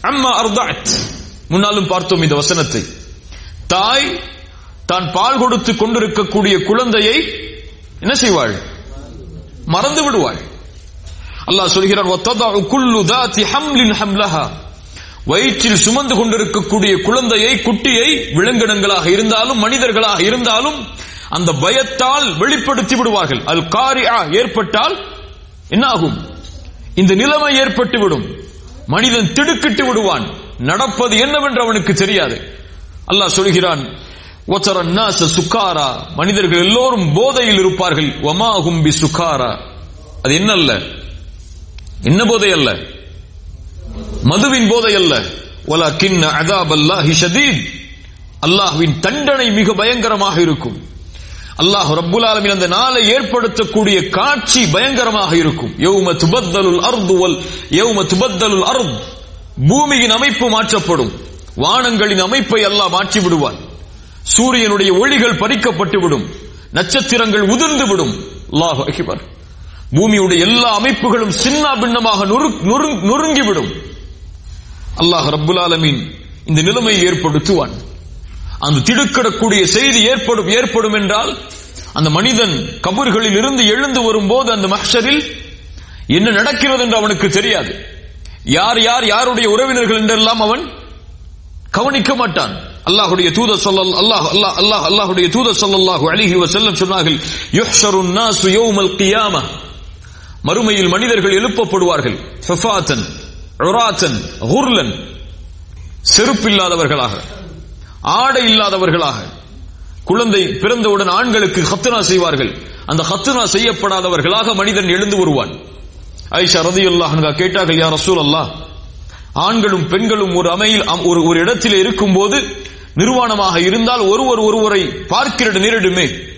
அம்மா அர்தாத் முன்னாலும் பார்த்தோம் இந்த வசனத்தை தாய் தான் பால் கொடுத்து கொண்டிருக்கக்கூடிய குழந்தையை என்ன செய்வாள் மறந்து விடுவாள் அல்லாஹ் சொல்கிறான் "வத்ததஉ குல்லு தாத்தி ஹம்லின் ஹம்லஹா." வயிற்றில் சுமந்து கொண்டிருக்கக்கூடிய குழந்தையை குட்டியை விலங்கினங்களாக இருந்தாலும் மனிதர்களாக இருந்தாலும் அந்த பயத்தால் வெளிப்படுத்தி விடுவார்கள் அல் காரியா ஏற்பட்டால் என்ன ஆகும் இந்த நிலைமை ஏற்பட்டு விடும் மனிதன் திடுக்கிட்டு விடுவான் நடப்பது என்னவென்று அவனுக்கு தெரியாது அல்லாஹ் சொல்கிறான் "வத்தர النَّاسَ சுக்காரா மனிதர்கள் எல்லோரும் போதையில் இருப்பார்கள் வமாஹும் பி சுக்காரா அது என்ன அல்ல என்ன போதை அல்ல மதுவின் போதை அல்ல வலக்கின் அதாப் அல்லாஹி ஷதீத் அல்லாஹ்வின் தண்டனை மிக பயங்கரமாக இருக்கும் அல்லாஹ் ரப்புல் ஆலமீன் அந்த நாளை ஏற்படுத்தக்கூடிய காட்சி பயங்கரமாக இருக்கும் யௌம துபத்தலுல் அர்து வல் யௌம துபத்தலுல் அர்த் பூமியின் அமைப்பு மாற்றப்படும் வானங்களின் அமைப்பை அல்லாஹ் மாற்றி விடுவான் சூரியனுடைய ஒளிகள் பறிக்கப்பட்டு விடும் நட்சத்திரங்கள் உதிர்ந்து விடும் அல்லாஹ் அக்பர் பூமியுடைய எல்லா அமைப்புகளும் சின்ன பின்னமாக நொறுங்கிவிடும் அல்லாஹ் ரப்புல் ஆலமீன் இந்த நிலைமையை ஏற்படுத்துவான் அந்த திடுக்கிடக்கூடிய செய்தி ஏற்படும் ஏற்படும் என்றால் அந்த மனிதன் கபர்களில் இருந்து எழுந்து வரும்போது அந்த மஹ்ஷரில் என்ன நடக்கிறது என்று அவனுக்கு தெரியாது யார் யார் யாருடைய உறவினர்கள் என்றெல்லாம் அவன் கவனிக்க மாட்டான் அல்லாஹுடைய தூதர் சொல்லல் அல்லாஹ் அல்லாஹ் அல்லாஹ் அல்லாஹுடைய தூதர் ஸல்லல்லாஹு அலைஹி வஸல்லம் சொன்னார்கள் யுஹ்ஷருன் நாசு யௌமல் கியாமah மறுமையில் மனிதர்கள் எழுப்பப்படுவார்கள் ஃபஃபாத்தன் உராத்தன் குர்லன் செருப்பில்லாதவர்களாக ஆடை இல்லாதவர்களாக குழந்தை பிறந்தவுடன் ஆண்களுக்கு ஹத்துனா செய்வார்கள் அந்த ஹத்துனா செய்யப்படாதவர்களாக மனிதன் எழுந்து வருவான் ஐஷா ரதியுல்லாஹ் கேட்டார்கள் யார் ரசூல் அல்லாஹ் ஆண்களும் பெண்களும் ஒரு அமையில் அம்- ஒரு ஒரு இடத்தில் இருக்கும்போது நிர்வாணமாக இருந்தால் ஒருவர் ஒருவரை பார்க்கிற நேரிடுமே